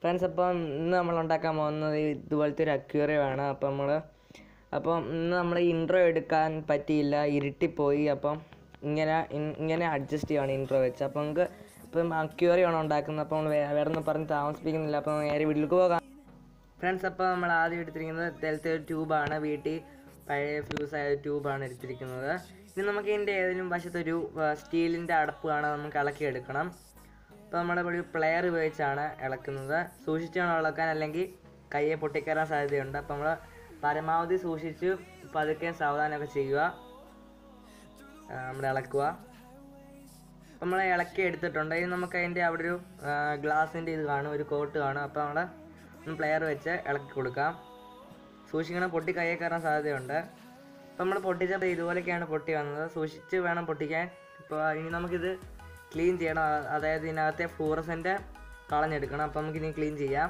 friends അപ്പം ഇന്ന് നമ്മൾ ഉണ്ടാക്കാൻ പോകുന്നത് ഇതുപോലത്തെ ഒരു അക്വേറിയമാണ് അപ്പം നമ്മൾ അപ്പം ഇന്ന് നമ്മൾ ഇൻട്രോ എടുക്കാൻ പറ്റിയില്ല ഇരുട്ടിപ്പോയി അപ്പം ഇങ്ങനെ ഇൻ- ഇങ്ങനെ അഡ്ജസ്റ്റ് ചെയ്യുവാണ് ഇൻട്രോ വെച്ച് അപ്പം നമുക്ക് ഇപ്പം അക്വേറിയമാണ് ഉണ്ടാക്കുന്നത് അപ്പം നമ്മൾ വേറെ ഒന്നും പറഞ്ഞ് താമസിപ്പിക്കുന്നില്ല അപ്പം നേരെ വീട്ടിലേക്ക് പോകാം ഫ്രണ്ട്സ് അപ്പോൾ നമ്മൾ ആദ്യം എടുത്തിരിക്കുന്നത് ഇതേലത്തെ ഒരു ട്യൂബാണ് വീട്ടിൽ പഴയ ഫ്യൂസ് ആയ ട്യൂബാണ് എടുത്തിരിക്കുന്നത് ഇനി നമുക്ക് ഇതിൻ്റെ ഏതെങ്കിലും വശത്തൊരു സ്റ്റീലിൻ്റെ അടപ്പാണ് നമുക്ക് ഇളക്കി എടുക്കണം അപ്പോൾ നമ്മുടെ ഒരു പ്ലെയർ ഉപയോഗിച്ചാണ് ഇളക്കുന്നത് സൂക്ഷിച്ച് വേണം ഇളക്കാൻ അല്ലെങ്കിൽ കയ്യെ പൊട്ടിക്കയറാൻ സാധ്യതയുണ്ട് അപ്പോൾ നമ്മൾ പരമാവധി സൂക്ഷിച്ച് പതുക്കെ സാവധാനമൊക്കെ ചെയ്യുക ആ, നമ്മൾ ഇളക്കുക അപ്പം നമ്മൾ ഇളക്കി എടുത്തിട്ടുണ്ട് ഇനി നമുക്ക് അതിൻ്റെ അവിടെ ഒരു ഗ്ലാസിൻ്റെ ഇത് കാണും ഒരു കോട്ട് കാണും അപ്പോൾ നമ്മൾ പ്ലെയർ വെച്ച് ഇളക്കി കൊടുക്കാം സൂക്ഷിക്കണം പൊട്ടി കയ്യിൽ കയറാൻ സാധ്യതയുണ്ട് അപ്പം നമ്മൾ പൊട്ടിച്ചപ്പോൾ ഇതുപോലെയൊക്കെയാണ് പൊട്ടി വന്നത് സൂക്ഷിച്ച് വേണം പൊട്ടിക്കാൻ ഇപ്പോൾ ഇനി നമുക്കിത് ക്ലീൻ ചെയ്യണം അ- അതായത് ഇതിനകത്തെ ഫ്ലൂറസെൻ്റ് കളഞ്ഞെടുക്കണം അപ്പം നമുക്കിനി ക്ലീൻ ചെയ്യാം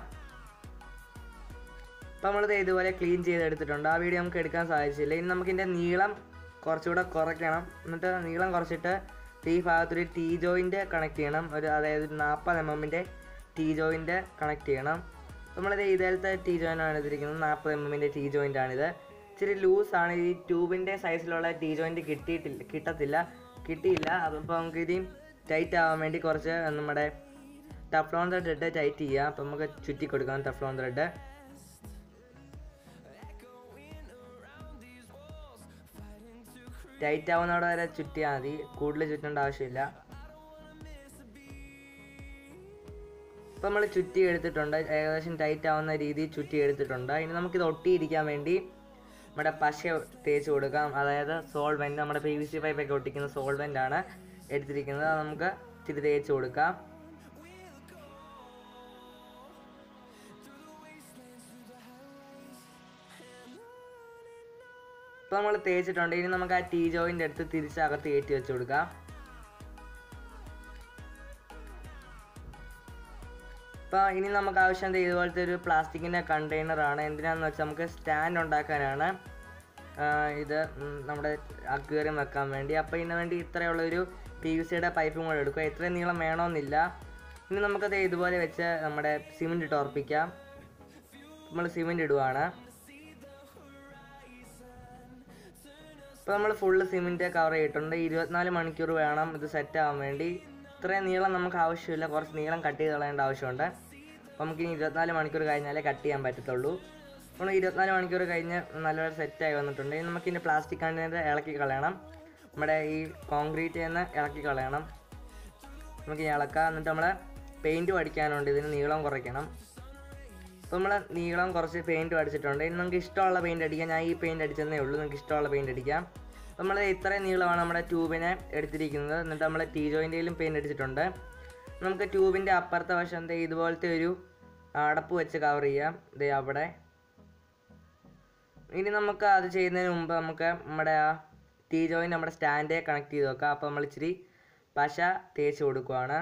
അപ്പം നമ്മളിത് ഇതുപോലെ ക്ലീൻ ചെയ്തെടുത്തിട്ടുണ്ട് ആ വീഡിയോ നമുക്ക് എടുക്കാൻ സാധിച്ചില്ല ഇനി നമുക്കിതിൻ്റെ നീളം കുറച്ചുകൂടെ കുറയ്ക്കണം എന്നിട്ട് നീളം കുറച്ചിട്ട് ഈ ഭാഗത്തൊരു ടീ ജോയിൻ്റ് കണക്ട് ചെയ്യണം ഒരു അതായത് ഒരു നാൽപ്പത് എം എമ്മിൻ്റെ ടീ ജോയിൻ്റ് കണക്ട് ചെയ്യണം നമ്മളിത് ഇതേലത്തെ ടീ ജോയിൻ്റ് ആണ് എടുത്തിരിക്കുന്നത് നാൽപ്പത് എം എമ്മിൻ്റെ ടീ ജോയിൻ്റ് ആണിത് ഇച്ചിരി ലൂസാണ് ഈ ട്യൂബിൻ്റെ സൈസിലുള്ള ടീ ജോയിൻ്റ് കിട്ടിയിട്ടില്ല കിട്ടത്തില്ല കിട്ടിയില്ല അപ്പോൾ നമുക്ക് ഇനി ടൈറ്റ് ആവാൻ വേണ്ടി കുറച്ച് നമ്മുടെ ടഫ്ലോൺ ത്രെഡ് ഇട്ട് ടൈറ്റ് ചെയ്യുക അപ്പോൾ നമുക്ക് ചുറ്റി കൊടുക്കാം ടഫ്ലോൺ ത്രെഡ് ടൈറ്റ് ആവുന്നവിടെ വരെ ചുറ്റിയാൽ മതി കൂടുതൽ ചുറ്റേണ്ട ആവശ്യമില്ല ഇപ്പം നമ്മൾ ചുറ്റി എടുത്തിട്ടുണ്ട് ഏകദേശം ടൈറ്റ് ആവുന്ന രീതിയിൽ ചുറ്റി എടുത്തിട്ടുണ്ട് ഇനി നമുക്കിത് ഒട്ടിയിരിക്കാൻ വേണ്ടി നമ്മുടെ പശ തേച്ച് കൊടുക്കാം അതായത് സോൾവെൻറ്റ് നമ്മുടെ പി വി സി പൈപ്പൊക്കെ ഒട്ടിക്കുന്ന സോൾവെൻ്റ് ആണ് എടുത്തിരിക്കുന്നത് അത് നമുക്ക് ഇത്തിരി തേച്ച് കൊടുക്കാം ഇപ്പോൾ നമ്മൾ തേച്ചിട്ടുണ്ട് ഇനി നമുക്ക് ആ ടീ ജോയിൻ്റെ അടുത്ത് തിരിച്ച് അകത്ത് കയറ്റി വെച്ച് കൊടുക്കാം അപ്പോൾ ഇനി നമുക്ക് ആവശ്യം ദേ ഇതുപോലത്തെ ഒരു പ്ലാസ്റ്റിക്കിൻ്റെ കണ്ടെയ്നറാണ് എന്തിനാന്ന് വെച്ചാൽ നമുക്ക് സ്റ്റാൻഡ് ഉണ്ടാക്കാനാണ് ആ, ഇത് ഉം, നമ്മുടെ അക്വേറിയം വെക്കാൻ വേണ്ടി അപ്പോൾ ഇതിന് വേണ്ടി ഇത്രയുള്ള ഒരു പി വി സിയുടെ പൈപ്പും കൂടെ എടുക്കുക ഇത്രയും നീളം വേണമെന്നില്ല ഇനി നമുക്കത് ഇതുപോലെ വെച്ച് നമ്മുടെ സിമെൻറ്റ് ഇട്ട് ഉറപ്പിക്കാം നമ്മൾ സിമെൻറ്റ് ഇടുവാണ് ഇപ്പോൾ നമ്മൾ ഫുള്ള് സിമെൻറ്റ് കവർ ചെയ്തിട്ടുണ്ട് ഇരുപത്തിനാല് മണിക്കൂർ വേണം ഇത് സെറ്റ് ആവാൻ വേണ്ടി ഇത്രയും നീളം നമുക്ക് ആവശ്യമില്ല കുറച്ച് നീളം കട്ട് ചെയ്ത് കളയേണ്ട ആവശ്യമുണ്ട് അപ്പോൾ നമുക്ക് ഇനി ഇരുപത്തിനാല് മണിക്കൂർ കഴിഞ്ഞാലേ കട്ട് ചെയ്യാൻ പറ്റത്തുള്ളൂ നമ്മൾ ഇരുപത്തിനാല് മണിക്കൂർ കഴിഞ്ഞ് നല്ലപോലെ സെറ്റായി വന്നിട്ടുണ്ട് ഇനി നമുക്ക് ഇതിൻ്റെ പ്ലാസ്റ്റിക് കണ്ടെയ്നർ ഇളക്കി കളയണം നമ്മുടെ ഈ കോൺക്രീറ്റ് നിന്ന് ഇളക്കി കളയണം നമുക്ക് ഇനി ഇളക്കാം എന്നിട്ട് നമ്മൾ പെയിൻറ്റ് അടിക്കാനുണ്ട് ഇതിന് നീളം കുറയ്ക്കണം അപ്പോൾ നമ്മൾ നീളം കുറച്ച് പെയിൻറ്റ് അടിച്ചിട്ടുണ്ട് ഇനി നമുക്ക് ഇഷ്ടമുള്ള പെയിൻറ്റ് അടിക്കാം ഞാൻ ഈ പെയിൻറ്റ് അടിച്ചതേ ഉള്ളൂ നിങ്ങൾക്ക് ഇഷ്ടമുള്ള പെയിൻറ്റ് അടിക്കാം നമ്മൾ ഇത്രയും നീളമാണ് നമ്മുടെ ട്യൂബിനെ എടുത്തിരിക്കുന്നത് എന്നിട്ട് നമ്മൾ ടീ ജോയിൻ്റെയിലും പെയിൻറ്റ് അടിച്ചിട്ടുണ്ട് നമുക്ക് ട്യൂബിൻ്റെ അപ്പുറത്തെ വശം ദേ ഇതുപോലത്തെ ഒരു അടപ്പ് വെച്ച് കവർ ചെയ്യാം ദേ അവിടെ ഇനി നമുക്ക് അത് ചെയ്യുന്നതിന് മുമ്പ് നമുക്ക് നമ്മുടെ ആ ടീ ജോയിൻ നമ്മുടെ സ്റ്റാൻഡെ കണക്ട് ചെയ്ത് വെക്കാം അപ്പോൾ നമ്മൾ ഇച്ചിരി പശ തേച്ച് കൊടുക്കുവാണ്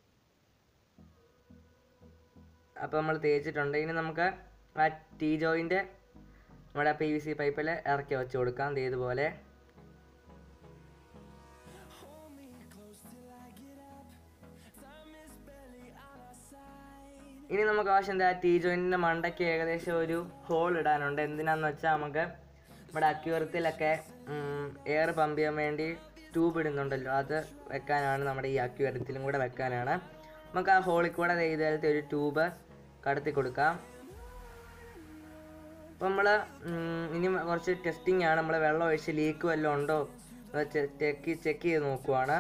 അപ്പോൾ നമ്മൾ തേച്ചിട്ടുണ്ട് ഇനി നമുക്ക് ആ ടീ ജോയിൻ്റെ നമ്മുടെ പി വി സി പൈപ്പിൽ ഇറക്കി വെച്ച് കൊടുക്കാം ദേ ഇതുപോലെ ഇനി നമുക്ക് ആവശ്യം എന്താ ടീ ജോയിൻറ്റിൻ്റെ മണ്ടയ്ക്ക് ഏകദേശം ഒരു ഹോൾ ഇടാനുണ്ട് എന്തിനാന്ന് വെച്ചാൽ നമുക്ക് നമ്മുടെ അക്യൂറത്തിലൊക്കെ എയർ പമ്പ് ചെയ്യാൻ വേണ്ടി ട്യൂബ് ഇടുന്നുണ്ടല്ലോ അത് വെക്കാനാണ് നമ്മുടെ ഈ അക്യൂറത്തിലും കൂടെ വെക്കാനാണ് നമുക്ക് ആ ഹോളിൽ കൂടെ ദേ ഇതുപോലത്തെ ഒരു ട്യൂബ് കടത്തി കൊടുക്കാം അപ്പോൾ നമ്മൾ ഇനി കുറച്ച് ടെസ്റ്റിംഗ് ആണ് നമ്മൾ വെള്ളം ഒഴിച്ച് ലീക്ക് വല്ലതും ഉണ്ടോ ചെക്ക് ചെക്ക് ചെയ്ത് നോക്കുവാണ്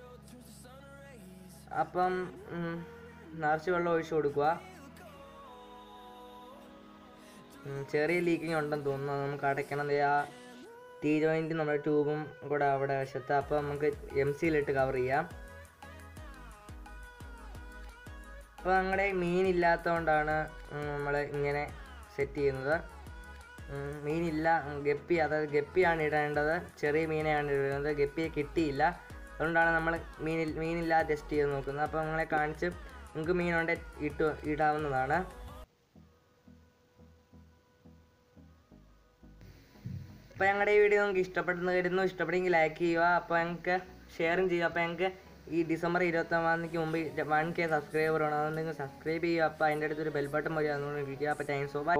അപ്പം ഉം, നിറച്ച് വെള്ളം ഒഴിച്ച് കൊടുക്കുക ഉം, ചെറിയ ലീക്കിങ് ഉണ്ടെന്ന് തോന്നുന്നു അത് നമുക്ക് അടയ്ക്കണം ദേ ആ ടീ ജോയിൻറ്റ് നമ്മുടെ ട്യൂബും കൂടെ അവിടെ വശത്ത് അപ്പോൾ നമുക്ക് എം സിയിലിട്ട് കവർ ചെയ്യാം അപ്പോൾ നമ്മുടെ മീൻ ഇല്ലാത്തതുകൊണ്ടാണ് നമ്മൾ ഇങ്ങനെ സെറ്റ് ചെയ്യുന്നത് ഉം, മീനില്ല ഉം, ഗപ്പി അതായത് ഗപ്പിയാണ് ഇടേണ്ടത് ചെറിയ മീനെയാണ് ഇടുന്നത് ഗപ്പിയെ കിട്ടിയില്ല അതുകൊണ്ടാണ് നമ്മൾ മീനിൽ മീനില്ലാതെ ടെസ്റ്റ് ചെയ്ത് നോക്കുന്നത് അപ്പോൾ നിങ്ങളെ കാണിച്ച് നിങ്ങൾക്ക് മീനുണ്ടെ ഇട്ട് ഇടാവുന്നതാണ് അപ്പോൾ ഞങ്ങളുടെ ഈ വീഡിയോ നിങ്ങൾക്ക് ഇഷ്ടപ്പെട്ടെന്ന് കരുതുന്നു ഇഷ്ടപ്പെടുമെങ്കിൽ ലൈക്ക് ചെയ്യുക അപ്പോൾ ഞങ്ങൾക്ക് ഷെയറും ചെയ്യുക അപ്പോൾ ഞങ്ങൾക്ക് ഈ ഡിസംബർ ഇരുപത്തൊമ്പതാം തീയതിക്ക് മുമ്പ് വൺ കെ സബ്സ്ക്രൈബർ വേണം അതുകൊണ്ട് നിങ്ങൾ സബ്സ്ക്രൈബ് ചെയ്യുക അപ്പോൾ അതിൻ്റെ അടുത്തൊരു ബെൽ ബട്ടൺ വരും അതുകൊണ്ട് വിളിക്കുക അപ്പോൾ താങ്ക്സ് ഫോർ